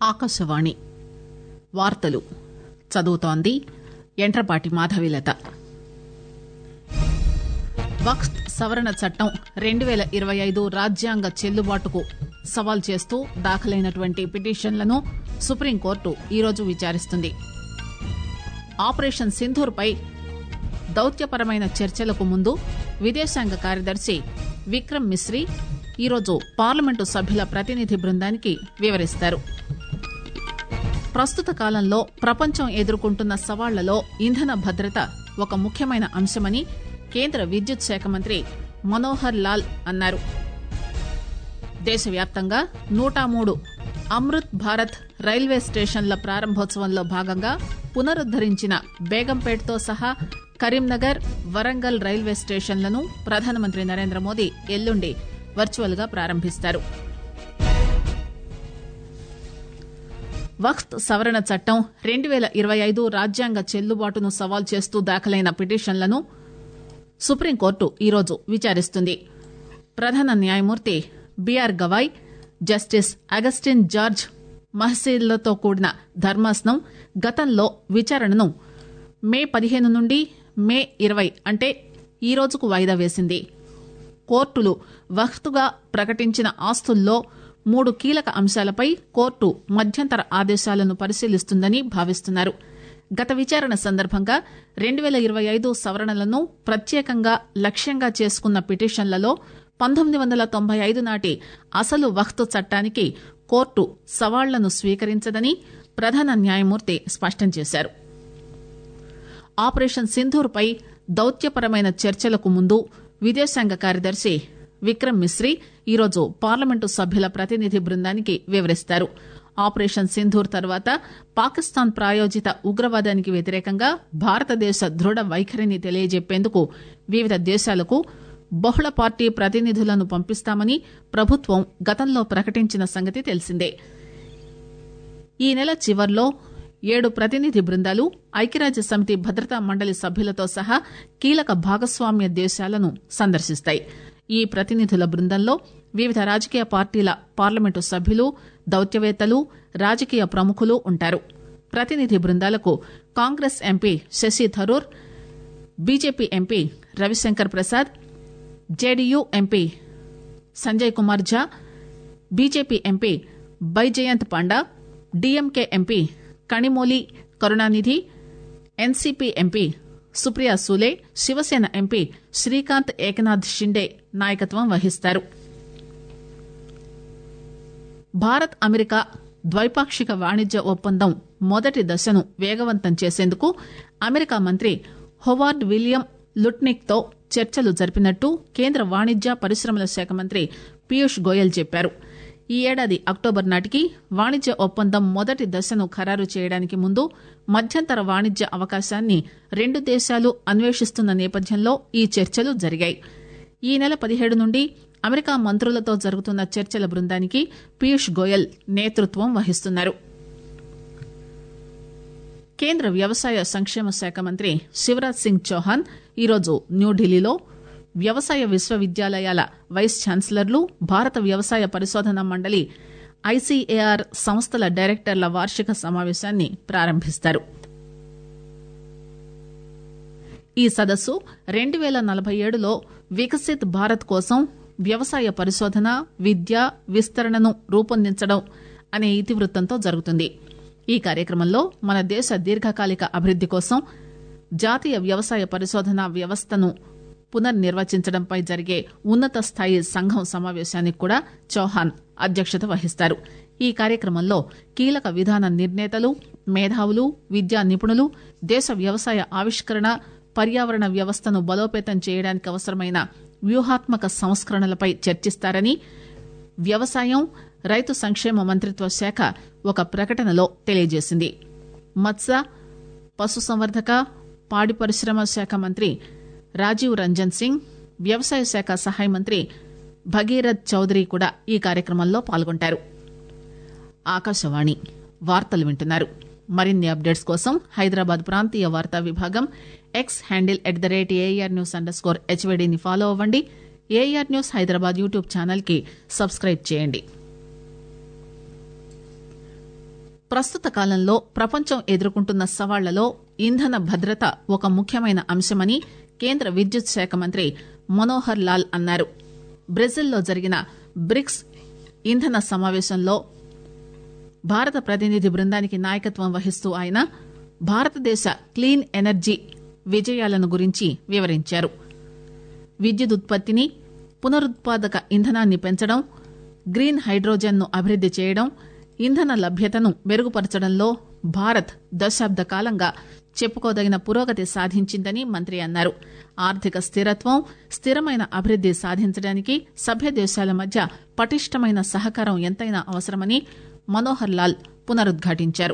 ఆకాశవాణి వార్తలు చదువుతోంది ఎంట్రపాటి మాధవిలత వక్ఫ్ సవరణ చట్టం రెండు పేల ఇరవై ఐదు రాజ్యాంగ చెల్లుబాటుకు సవాల్ చేస్తూ దాఖలైనటువంటి పిటిషన్లను సుప్రీంకోర్టు ఈరోజు విచారిస్తుంది ఆపరేషన్ సింధూర్ పై దౌత్యపరమైన చర్చలకు ముందు విదేశాంగ కార్యదర్శి విక్రమ్ మిశ్రీ ఈరోజు పార్లమెంటు సభ్యుల ప్రతినిధి బృందానికి వివరిస్తారు ప్రస్తుత కాలంలో ప్రపంచం ఎదుర్కొంటున్న సవాళ్లలో ఇంధన భద్రత ఒక ముఖ్యమైన అంశమని కేంద్ర విద్యుత్ శాఖ మంత్రి మనోహర్ లాల్ అన్నారు దేశవ్యాప్తంగా నూట మూడు అమృత్ భారత్ రైల్వే స్టేషన్ల ప్రారంభోత్సవంలో భాగంగా పునరుద్దరించిన బేగంపేట్తో సహా కరీంనగర్ వరంగల్ రైల్వే స్టేషన్లను ప్రధానమంత్రి నరేంద్ర మోదీ ఎల్లుండి వర్చువల్ గా ప్రారంభిస్తారు వక్ఫ్ సవరణ చట్టం రెండు పేల ఇరవై ఐదు రాజ్యాంగ చెల్లుబాటును సవాల్ చేస్తూ దాఖలైన పిటిషన్లను సుప్రీంకోర్టు ఈరోజు విచారిస్తుంది ప్రధాన న్యాయమూర్తి B R Gavai justice Augustine George మహసీలతో కూడిన ధర్మాసనం గతంలో విచారణను మే పదిహేను నుండి మే ఇరవై అంటే ఈ రోజుకు వాయిదా వేసింది కోర్టులు వక్ఫ్గా ప్రకటించిన ఆస్తుల్లో మూడు కీలక అంశాలపై కోర్టు మధ్యంతర ఆదేశాలను పరిశీలిస్తుందని భావిస్తున్నారు గత విచారణ సందర్భంగా రెండు పేల ఇరవై ఐదు సవరణలను ప్రత్యేకంగా లక్ష్యంగా చేసుకున్న పిటిషన్లలో పంతొమ్మిది వందల తొంభై ఐదు నాటి అసలు వక్తు చట్టానికి కోర్టు సవాళ్లను స్వీకరించదని ప్రధాన న్యాయమూర్తి స్పష్టం చేశారు ఆపరేషన్ సింధూర్ పై దౌత్యపరమైన చర్చలకు ముందు విదేశాంగ కార్యదర్శి విక్రమ్ మిశ్రీ ఈరోజు పార్లమెంటు సభ్యుల ప్రతినిధి బృందానికి వివరిస్తారు ఆపరేషన్ సింధూర్ తర్వాత పాకిస్తాన్ ప్రాయోజిత ఉగ్రవాదానికి వ్యతిరేకంగా భారతదేశ దృఢ వైఖరిని తెలియజెప్పేందుకు వివిధ దేశాలకు బహుళ పార్టీ ప్రతినిధులను పంపిస్తామని ప్రభుత్వం గతంలో ప్రకటించిన సంగతి తెలిసిందే ఈ నెల చివర్లో ఏడు ప్రతినిధి బృందాలు ఐక్యరాజ్య సమితి భద్రతా మండలి సభ్యులతో సహా కీలక భాగస్వామ్య దేశాలను సందర్శిస్తాయి ఈ ప్రతినిధుల బృందంలో వివిధ రాజకీయ పార్టీల పార్లమెంటు సభ్యులు దౌత్యవేత్తలు రాజకీయ ప్రముఖులు ఉంటారు ప్రతినిధి బృందాలకు Congress MP Shashi Tharoor BJP MP Ravishankar Prasad JDU MP Sanjay Kumar Jha BJP MP Baijayant Panda DMK MP Kanimozhi Karunanidhi NCP MP Supriya Sule Shiv Sena MP Shrikant Eknath Shinde నాయకత్వం వహిస్తారు భారత్ అమెరికా ద్వైపాక్షిక వాణిజ్య ఒప్పందం మొదటి దశను వేగవంతం చేసేందుకు అమెరికా మంత్రి హొవార్డ్ విలియం లుట్నిక్ తో చర్చలు జరిపినట్టు కేంద్ర వాణిజ్య పరిశ్రమల శాఖ మంత్రి పీయూష్ గోయల్ చెప్పారు ఈ ఏడాది అక్టోబర్ నాటికి వాణిజ్య ఒప్పందం మొదటి దశను ఖరారు చేయడానికి ముందు మధ్యంతర వాణిజ్య అవకాశాన్ని రెండు దేశాలు అన్వేషిస్తున్న నేపథ్యంలో ఈ చర్చలు జరిగాయి ఈ నెల పదిహేడు నుండి అమెరికా మంత్రులతో జరుగుతున్న చర్చల బృందానికి పీయూష్ గోయల్ నేతృత్వం వహిస్తున్నారు కేంద్ర వ్యవసాయ సంక్షేమ శాఖ మంత్రి శివరాజ్ సింగ్ చౌహాన్ ఈరోజు న్యూఢిల్లీలో వ్యవసాయ విశ్వవిద్యాలయాల వైస్ ఛాన్సలర్లు భారత వ్యవసాయ పరిశోధన మండలి ఐసీఏఆర్ సంస్థల డైరెక్టర్ల వార్షిక సమావేశాన్ని ప్రారంభిస్తారు ఈ సదస్సు రెండు పేల నలభై ఏడులో వికసిత్ భారత్ కోసం వ్యవసాయ పరిశోధన విద్య విస్తరణను రూపొందించడం అనే ఇతివృత్తంతో జరుగుతుంది ఈ కార్యక్రమంలో మన దేశ దీర్ఘకాలిక అభివృద్ది కోసం జాతీయ వ్యవసాయ పరిశోధన వ్యవస్థను పునర్నిర్వచించడంపై జరిగే ఉన్నత స్థాయి సంఘం సమావేశానికి కూడా చౌహాన్ అధ్యక్షత వహిస్తారు ఈ కార్యక్రమంలో కీలక విధాన నిర్ణేతలు మేధావులు విద్యా నిపుణులు దేశ వ్యవసాయ ఆవిష్కరణ పర్యావరణ వ్యవస్థను బలోపేతం చేయడానికి అవసరమైన వ్యూహాత్మక సంస్కరణలపై చర్చిస్తారని వ్యవసాయం రైతు సంక్షేమ మంత్రిత్వ శాఖ ఒక ప్రకటనలో తెలియజేసింది మత్స్య పశుసంవర్ధక పాడి పరిశ్రమ శాఖ మంత్రి రాజీవ్ రంజన్ సింగ్ వ్యవసాయ శాఖ సహాయ మంత్రి భగీరథ్ చౌదరి కూడా ఈ కార్యక్రమంలో పాల్గొంటారు ఆకాశవాణి వార్తలు వింటున్నారు మరిన్ని అప్డేట్స్ కోసం హైదరాబాద్ ప్రాంతీయ వార్తా విభాగం X handle at the rate A R news underscore స్కోర్ హెచ్వీడీని ఫాలో అవ్వండి A R news Hyderabad YouTube channel కి సబ్స్క్రైబ్ చేయండి ప్రస్తుత కాలంలో ప్రపంచం ఎదుర్కొంటున్న సవాళ్లలో ఇంధన భద్రత ఒక ముఖ్యమైన అంశమని కేంద్ర విద్యుత్ శాఖ మంత్రి మనోహర్ లాల్ అన్నారు బ్రెజిల్లో జరిగిన బ్రిక్స్ ఇంధన సమావేశంలో భారత ప్రతినిధి బృందానికి నాయకత్వం వహిస్తూ ఆయన భారతదేశ క్లీన్ ఎనర్జీ విజయాలను గురించి వివరించారు విద్యుత్ ఉత్పత్తిని పునరుత్పాదక ఇంధనాన్ని పెంచడం గ్రీన్ హైడ్రోజన్ ను అభివృద్ది చేయడం ఇంధన లభ్యతను మెరుగుపరచడంలో భారత్ దశాబ్ద కాలంగా చెప్పుకోదగిన పురోగతి సాధించిందని మంత్రి అన్నారు ఆర్థిక స్థిరత్వం స్థిరమైన అభివృద్ది సాధించడానికి సభ్య దేశాల మధ్య పటిష్టమైన సహకారం ఎంతైనా అవసరమని మనోహర్ లాల్ పునరుద్ఘాటించారు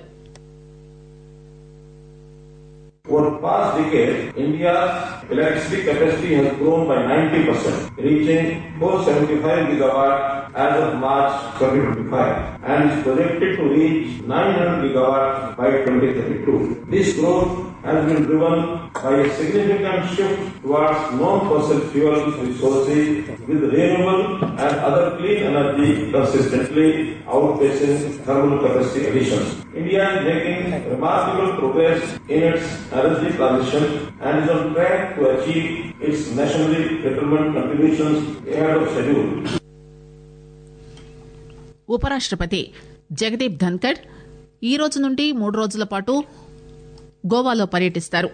Over the past decade, India's electricity capacity has grown by 90%, reaching 475 gigawatt as of March 2025, and is projected to reach 900 gigawatt by 2032. This growth has been driven by a significant shift towards non-fossil fuel resources with renewable and other clean energy consistently outpacing thermal capacity additions. India is making remarkable progress in its energy transition and is on track to achieve its nationally determined contributions ahead of schedule. ఉపరాష్టపతి జగదీప్ ధన్కడ్ ఈ రోజు నుండి మూడు రోజుల పాటు గోవాలో పర్యటిస్తారు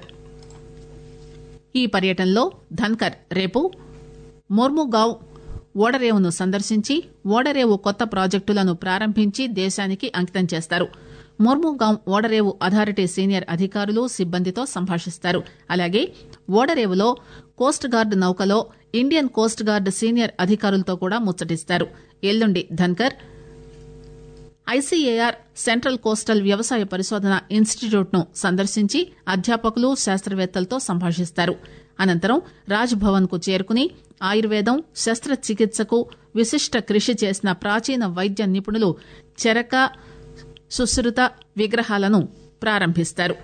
ఈ పర్యటనలో ధన్కర్ రేపు మోర్ముగావ్ ఓడరేవును సందర్శించి ఓడరేవు కొత్త ప్రాజెక్టులను ప్రారంభించి దేశానికి అంకితం చేస్తారు మోర్ముగాం ఓడరేవు అథారిటీ సీనియర్ అధికారులు సిబ్బందితో సంభాషిస్తారు అలాగే ఓడరేవులో కోస్ట్ గార్డ్ నౌకలో ఇండియన్ కోస్ట్ గార్డ్ సీనియర్ అధికారులతో కూడా ముచ్చటిస్తారు ఎల్లుండి ధన్కర్ ఐసీఏఆర్ సెంట్రల్ కోస్టల్ వ్యవసాయ పరిశోధన ఇన్స్టిట్యూట్ ను సందర్శించి అధ్యాపకులు శాస్త్రవేత్తలతో సంభాషిస్తారు అనంతరం రాజ్ భవన్ కు చేరుకుని ఆయుర్వేదం శస్త్రచికిత్సకు విశిష్ట కృషి చేసిన ప్రాచీన వైద్య నిపుణులు చెరక సుశ్రుత విగ్రహాలను ప్రారంభిస్తారు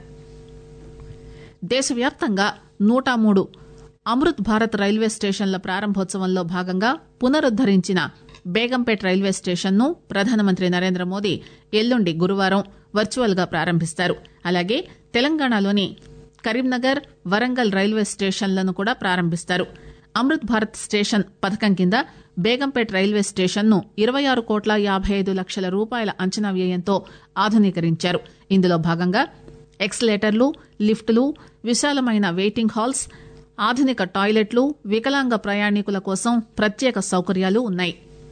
దేశవ్యాప్తంగా నూట మూడు అమృత్ భారత్ రైల్వే స్టేషన్ల ప్రారంభోత్సవంలో భాగంగా పునరుద్దరించిన బేగంపేట్ రైల్వే స్టేషన్ ను ప్రధానమంత్రి నరేంద్ర మోదీ ఎల్లుండి గురువారం వర్చువల్ గా ప్రారంభిస్తారు అలాగే తెలంగాణలోని కరీంనగర్ వరంగల్ రైల్వే స్టేషన్లను కూడా ప్రారంభిస్తారు అమృత్ భారత్ స్టేషన్ పథకం కింద బేగంపేట్ రైల్వే స్టేషన్ ను ఇరవై ఆరు కోట్ల యాభై ఐదు లక్షల రూపాయల అంచనా వ్యయంతో ఆధునీకరించారు ఇందులో భాగంగా ఎక్సలేటర్లు లిఫ్టులు విశాలమైన వెయిటింగ్ హాల్స్ ఆధునిక టాయిలెట్లు వికలాంగ ప్రయాణికుల కోసం ప్రత్యేక సౌకర్యాలు ఉన్నాయి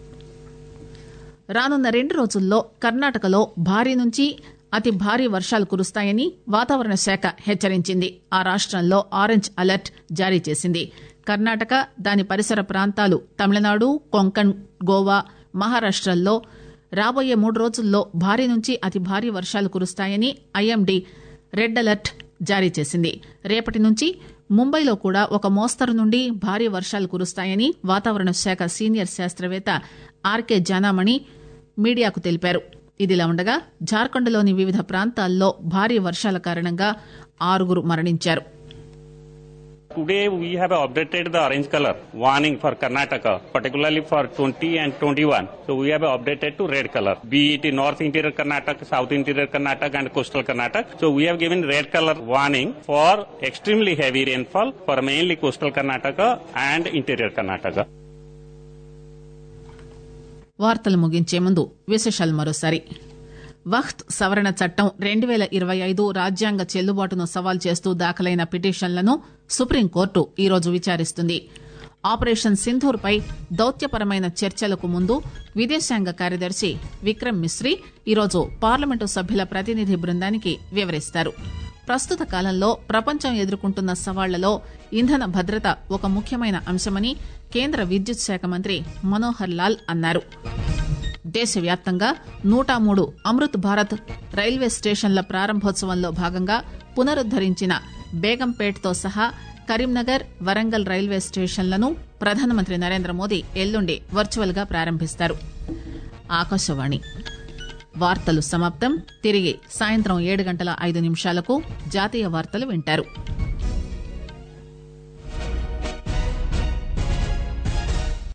రానున్న రెండు రోజుల్లో కర్ణాటకలో భారీ నుంచి అతి భారీ వర్షాలు కురుస్తాయని వాతావరణ శాఖ హెచ్చరించింది ఆ రాష్టంలో ఆరెంజ్ అలర్ట్ జారీ చేసింది కర్ణాటక దాని పరిసర ప్రాంతాలు తమిళనాడు కొంకణ్ గోవా మహారాష్టల్లో రాబోయే మూడు రోజుల్లో భారీ నుంచి అతి భారీ వర్షాలు కురుస్తాయని ఐఎండీ రెడ్ అలర్ట్ జారీ చేసింది రేపటి నుంచి ముంబైలో కూడా ఒక మోస్తరు నుండి భారీ వర్షాలు కురుస్తాయని వాతావరణ శాఖ సీనియర్ శాస్త్రవేత్త ఆర్కే జానామణి మీడియాకు తెలిపారు ఇదిలా ఉండగా జార్ఖండ్లోని వివిధ ప్రాంతాల్లో భారీ వర్షాల కారణంగా ఆరుగురు మరణించారు Today we have updated the orange color warning for Karnataka, particularly for 20 and 21. So we have updated to red color, be it in North Interior Karnataka, South Interior Karnataka and Coastal Karnataka. So we have given red color warning for extremely heavy rainfall for mainly Coastal Karnataka and Interior Karnataka. వార్తలు ముగించే ముందు విశేషాలు మరోసారి వఖ్త్ సవరణ చట్టం రెండు వేల ఇరవై ఐదు రాజ్యాంగ చెల్లుబాటును సవాల్ చేస్తూ దాఖలైన పిటిషన్లను సుప్రీంకోర్టు ఈరోజు విచారిస్తుంది ఆపరేషన్ సింధూర్ పై దౌత్యపరమైన చర్చలకు ముందు విదేశాంగ కార్యదర్శి విక్రమ్ మిశ్రీ ఈరోజు పార్లమెంటు సభ్యుల ప్రతినిధి బృందానికి వివరిస్తారు ప్రస్తుత కాలంలో ప్రపంచం ఎదుర్కొంటున్న సవాళ్లలో ఇంధన భద్రత ఒక ముఖ్యమైన అంశమని కేంద్ర విద్యుత్ శాఖ మంత్రి మనోహర్ లాల్ అన్నారు దేశవ్యాప్తంగా నూట మూడు అమృత్ భారత్ రైల్వే స్టేషన్ల ప్రారంభోత్సవంలో భాగంగా పునరుద్దరించిన బేగంపేట్తో సహా కరీంనగర్ వరంగల్ రైల్వే స్టేషన్లను ప్రధానమంత్రి నరేంద్ర మోదీ ఎల్లుండి వర్చువల్ గా ప్రారంభిస్తారు ఆకాశవాణి వార్తలు సమాప్తం తిరిగి సాయంత్రం ఏడు గంటల ఐదు నిమిషాలకు జాతీయ వార్తలు వింటారు